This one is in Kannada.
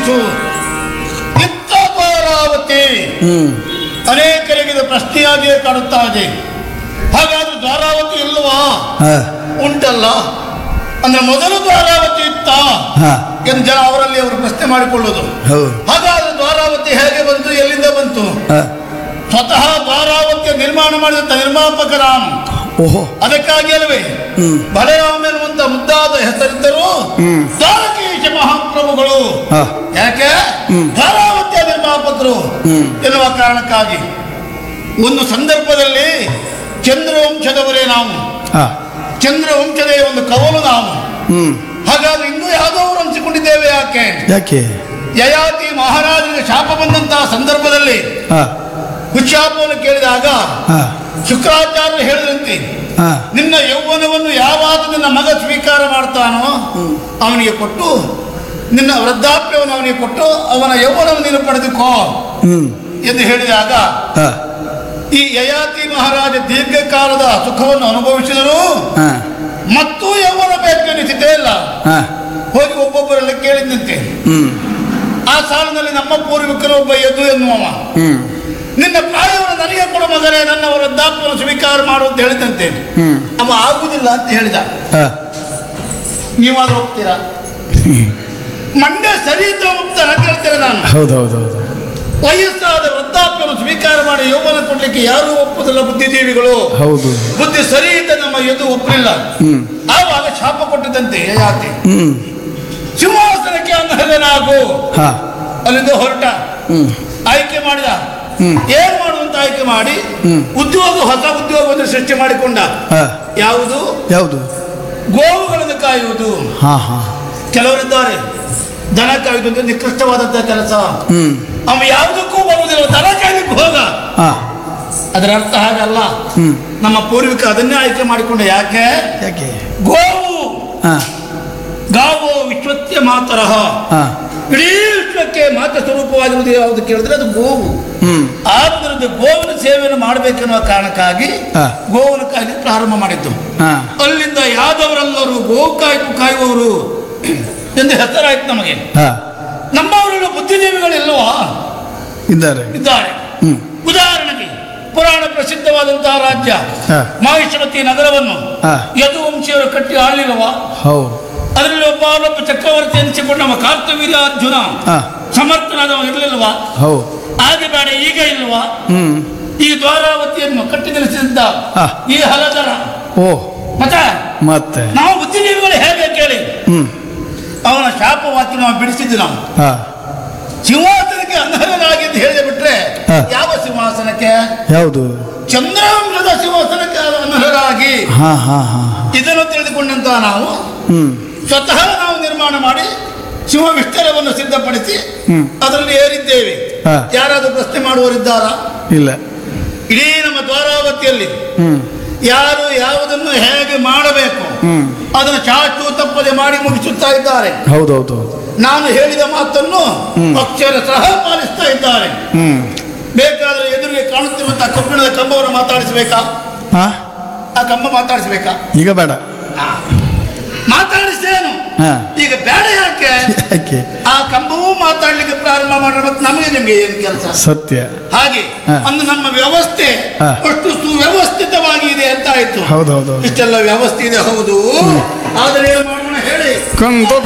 ಗಮನಿಸು ಇತ್ತ ದ್ವಾರಾವತಿ ಹ್ಮ್ ಅನೇಕರಿಗೆ ಇದು ಪ್ರಶ್ನೆಯಾಗಿಯೇ ಕಾಡುತ್ತಾ ಇದೆ ಹಾಗಾದ್ರೆ ದ್ವಾರಾವತಿ ಇಲ್ವಾ ಹಾ ಉಂಟಲ್ಲ ಅಂದ್ರೆ ಮೊದಲು ದ್ವಾರಾವತಿ ಇತ್ತ ಹಾ ಎಂದು ಜನ ಅವರಲ್ಲಿ ಅವರು ಪ್ರಶ್ನೆ ಮಾಡಿಕೊಳ್ಳುವುದು ಹೌದು ಹಾಗಾದ್ರೆ ದ್ವಾರಾವತಿ ಹೇಗೆ ಬಂತು ಎಲ್ಲಿಂದ ಬಂತು ಹಾ ಸ್ವತಃ ದ್ವಾರಾವತಿಯ ನಿರ್ಮಾಣ ಮಾಡಿದಂತ ನಿರ್ಮಾಪಕ ರಾಮ ಓಹೋ ಅದಕ್ಕಾಗಿ ಅಲ್ವೇ ಹ್ಮ್ ಬಲರಾಮ ಎನ್ನುವಂತ ಮುದ್ದಾದ ಹೆಸರಿದ್ದರು ಹ್ಮ್. ದ್ವಾರಕೀಶ ಮಹಾಪ್ರಭುಗಳು ಹಾ ಯಾಕೆ ಹ್ಮ್. ಧಾರಾವತಿಯ ನಿರ್ಮಾಪಕರು ಹ್ಮ್. ಎನ್ನುವ ಕಾರಣಕ್ಕಾಗಿ ಒಂದು ಸಂದರ್ಭದಲ್ಲಿ ಚಂದ್ರವಂಶದವರೇ ನಾವು ಹಾ ಚಂದ್ರವಂಶದ ಒಂದು ಕವಲು ನಾವು ಹ್ಮ್ ಹಾಗಾದ್ರೆ ಇನ್ನೂ ಯಾವುದೋ ಅನಿಸಿಕೊಂಡಿದ್ದೇವೆ ಯಾಕೆ ಯಾಕೆ ಯಯಾತಿ ಮಹಾರಾಜನಿಗೆ ಶಾಪ ಬಂದಂತಹ ಸಂದರ್ಭದಲ್ಲಿ ಹಾ ಹುಚ್ಚಾಪವನ್ನು ಕೇಳಿದಾಗ ಹಾ ಶುಕ್ರಾಚಾರ್ಯರು ಹೇಳಿದಂತೆ ಹಾ ನಿನ್ನ ಯೌವನವನ್ನು ಯಾವಾಗ ನಿನ್ನ ಮಗ ಸ್ವೀಕಾರ ಮಾಡ್ತಾನೋ ಅವನಿಗೆ ಕೊಟ್ಟು ನಿನ್ನ ವೃದ್ಧಾಪ್ಯವನ್ನು ಅವನಿಗೆ ಕೊಟ್ಟು ಅವನ ಯೌವನವನ್ನು ನೀನು ಪಡೆದುಕೋ ಹ್ಮ್ ಎಂದು ಹೇಳಿದಾಗ ಹಾ ಈ ಯಯಾತಿ ಮಹಾರಾಜ ದೀರ್ಘಕಾಲದ ಸುಖವನ್ನು ಅನುಭವಿಸಿದರು ಹಾ ಮತ್ತು ಯೌವನ ಬೇಕೆನಿಸಿತೇ ಇಲ್ಲ ಹಾ ಹೋಗಿ ಒಬ್ಬೊಬ್ಬರೆಲ್ಲ ಕೇಳಿದಂತೆ ಹ್ಮ್ ಆ ಸಾಲಿನಲ್ಲಿ ನಮ್ಮ ಪೂರ್ವಿಕರು ಒಬ್ಬ ಎದ್ದು ಎನ್ನುವವ ಹ್ಮ್ ನಿನ್ನ ಪ್ರಾಯವನ್ನು ನನಗೆ ಕೊಡು ಮಗನೇ ನನ್ನ ವೃದ್ಧಾಪ್ಯವನ್ನು ಸ್ವೀಕಾರ ಮಾಡು ಅಂತ ಹೇಳಿದಂತೆ ಹ್ಮ್ ಅವ ಆಗುವುದಿಲ್ಲ ಅಂತ ಹೇಳಿದ ಹಾ ನೀವಾದ್ರೂ ಹೋಗ್ತೀರಾ ಮಂಡ್ಯ ಸರಿ ಅಂತ ಹೋಗ್ತಾರ ಕೇಳ್ತೇನೆ ನಾನು ಹೌದು ಹೌದು ಹೌದು ವಯಸ್ಸಾದ ವೃದ್ಧಾಪ್ಯವನ್ನು ಸ್ವೀಕಾರ ಮಾಡಿ ಯೌವನ ಕೊಡ್ಲಿಕ್ಕೆ ಯಾರೂ ಒಪ್ಪುದಿಲ್ಲ ಬುದ್ಧಿಜೀವಿಗಳು ಹೌದು ಬುದ್ಧಿ ಸರಿ ಅಂತ ನಮ್ಮ ಎದು ಒಪ್ಪಲಿಲ್ಲ ಹ್ಮ್ ಆವಾಗ ಶಾಪ ಕೊಟ್ಟಿದ್ದಂತೆ ಯಾಕೆ ಹ್ಮ್ ಸಿಂಹಾಸನಕ್ಕೆ ಅನರ್ಹನಾಗು ಹಾ ಅಲ್ಲಿಂದ ಹೊರಟ ಹ್ಮ್ ಆಯ್ಕೆ ಮಾಡಿದ ಹ್ಮ್. ಏನ್ ಮಾಡುವಂತ ಆಯ್ಕೆ ಮಾಡಿ ಹ್ಮ್. ಉದ್ಯೋಗ ಹೊಸ ಉದ್ಯೋಗವನ್ನು ಸೃಷ್ಟಿ ಮಾಡಿಕೊಂಡ ಹಾ ಯಾವುದು ಯಾವುದು ಗೋವುಗಳನ್ನು ಕಾಯುವುದು ಹಾ ಹಾ ಕೆಲವರಿದ್ದಾರೆ ದನ ಕಾಯುವುದು ಅಂದ್ರೆ ನಿಕೃಷ್ಟವಾದಂತಹ ಕೆಲಸ ಹ್ಮ್ ಅವ ಯಾವುದಕ್ಕೂ ಬರುವುದಿಲ್ಲ ದನ ಕಾಯ್ಲಿಕ್ಕೆ ಹೋಗ ಹಾ ಅದರ ಅರ್ಥ ಹಾಗಲ್ಲ ಹ್ಮ್ ನಮ್ಮ ಪೂರ್ವಿಕ ಅದನ್ನೇ ಆಯ್ಕೆ ಮಾಡಿಕೊಂಡ ಯಾಕೆ ಯಾಕೆ ಗೋವು ಹಾ ಗಾವೋ ವಿಶ್ವತ್ಯ ಮಾತರಹ ಹಾ ಇಡೀ ವಿಶ್ವಕ್ಕೆ ಮಾತ ಸ್ವರೂಪವಾಗಿರುವುದು ಯಾವುದು ಕೇಳಿದ್ರೆ ಅದು ಗೋವು ಹ್ಮ್ ಆದ್ದರಿಂದ ಗೋವಿನ ಸೇವೆಯನ್ನು ಮಾಡಬೇಕೆನ್ನುವ ಕಾರಣಕ್ಕಾಗಿ ಹಾ. ಗೋವನ್ನು ಕಾಯ್ಲಿಕ್ಕೆ ಪ್ರಾರಂಭ ಮಾಡಿದ್ದು ಹಾ ಅಲ್ಲಿಂದ ಯಾದವರೆಲ್ಲರೂ ಗೋವು ಕಾಯ್ದು ಕಾಯುವವರು ಎಂದು ಹೆಸರಾಯ್ತು ನಮಗೆ ಹಾ ನಮ್ಮವರೆಲ್ಲ ಬುದ್ಧಿಜೀವಿಗಳಿಲ್ವಾ ಇದ್ದಾರೆ ಇದ್ದಾರೆ ಹ್ಮ್ ಉದಾಹರಣೆಗೆ ಪುರಾಣ ಪ್ರಸಿದ್ಧವಾದಂತಹ ರಾಜ್ಯ ಹಾ. ಮಹಿಷ್ಮತಿ ನಗರವನ್ನು ಹಾ. ಯದುವಂಶಿಯವರು ಕಟ್ಟಿ ಆಳಿರುವ ಹೌದು ಅದರಲ್ಲಿ ಒಬ್ಬ ಚಕ್ರವರ್ತಿ ಎನಿಸಿಕೊಂಡ ನಮ್ಮ ಕಾರ್ತವೀರ್ಯ ಅರ್ಜುನ ಹಾ ಸಮರ್ಥನಾದವ ಇರಲಿಲ್ವಾ ಹೌದು ಹಾಗೆ ಬೇಡ ಈಗ ಇಲ್ವಾ ಹ್ಮ್ ಈ ದ್ವಾರಾವತಿಯನ್ನು ಕಟ್ಟಿ ನಿಲ್ಲಿಸಿದ್ದ ಹಾ. ಈ ಹಲದರ ಓ ಮತ್ತೆ ಮತ್ತೆ ನಾವು ಬುದ್ಧಿಜೀವಿಗಳು ಹೇಗೆ ಕೇಳಿ ಹ್ಮ್ ಅವನ ಶಾಪವಾತಿ ನಾವು ಬಿಡಿಸಿದ್ದು ನಾವು ಹಾ ಸಿಂಹಾಸನಕ್ಕೆ ಅನರ್ಹನಾಗಿ ಅಂತ ಹೇಳಿದೆ ಬಿಟ್ರೆ ಹಾ. ಯಾವ ಸಿಂಹಾಸನಕ್ಕೆ ಯಾವುದು ಚಂದ್ರಾಂಶದ ಸಿಂಹಾಸನಕ್ಕೆ ಅನರ್ಹರಾಗಿ ಹಾ ಹಾ ಹಾ ಇದನ್ನು ತಿಳಿದುಕೊಂಡಂತಹ ನಾವು ಹ್ಮ್ ಸ್ವತಃ ನಾವು ನಿರ್ಮಾಣ ಮಾಡಿ ಶಿವ ವಿಸ್ತಾರವನ್ನು ಸಿದ್ಧಪಡಿಸಿ ಹ್ಮ್. ಅದರಲ್ಲಿ ಏರಿದ್ದೇವೆ ಹಾ. ಯಾರಾದರೂ ಪ್ರಶ್ನೆ ಮಾಡುವವರಿದ್ದಾರಾ ಇಲ್ಲ ಇಡೀ ನಮ್ಮ ದ್ವಾರಾವತಿಯಲ್ಲಿ ಹ್ಮ್ ಯಾರು ಯಾವುದನ್ನು ಹೇಗೆ ಮಾಡಬೇಕು ಹ್ಮ್ ಅದನ್ನು ಚಾಚು ತಪ್ಪದೆ ಮಾಡಿ ಮುಗಿಸುತ್ತಾ ಇದ್ದಾರೆ ಹೌದೌದು ಹೌದು ನಾನು ಹೇಳಿದ ಮಾತನ್ನು ಅಕ್ಷರ ಸಹ ಪಾಲಿಸ್ತಾ ಇದ್ದಾರೆ ಹ್ಮ್ ಬೇಕಾದ್ರೆ ಎದುರಿಗೆ ಕಾಣುತ್ತಿರುವಂತಹ ಕಬ್ಬಿಣದ ಕಂಬವನ್ನು ಮಾತಾಡಿಸಬೇಕಾ ಹಾ ಆ ಕಂಬ ಮಾತಾಡಿಸಬೇಕಾ ಈಗ ಬೇಡ ಮಾತಾಡಿಸ್ತೇನು ಹಾ ಈಗ ಬೇಡ ಯಾಕೆ ಯಾಕೆ ಆ ಕಂಬವೂ ಮಾತಾಡ್ಲಿಕ್ಕೆ ಪ್ರಾರಂಭ ಮಾಡಿದ್ರೆ ಮತ್ತೆ ನಮಗೆ ನಿಮಗೆ ಏನು ಕೆಲಸ ಸತ್ಯ ಹಾಗೆ ಹಾ. ಅಂದು ನಮ್ಮ ವ್ಯವಸ್ಥೆ ಹಾ. ಅಷ್ಟು ಸುವ್ಯವಸ್ಥಿತವಾಗಿ ಇದೆ ಅಂತ ಆಯ್ತು ಹೌದೌದು ಇಷ್ಟೆಲ್ಲ ವ್ಯವಸ್ಥೆ ಇದೆ ಹೌದು ಆದರೆ ಏನು ಮಾಡೋಣ ಹೇಳಿ ಕಂದು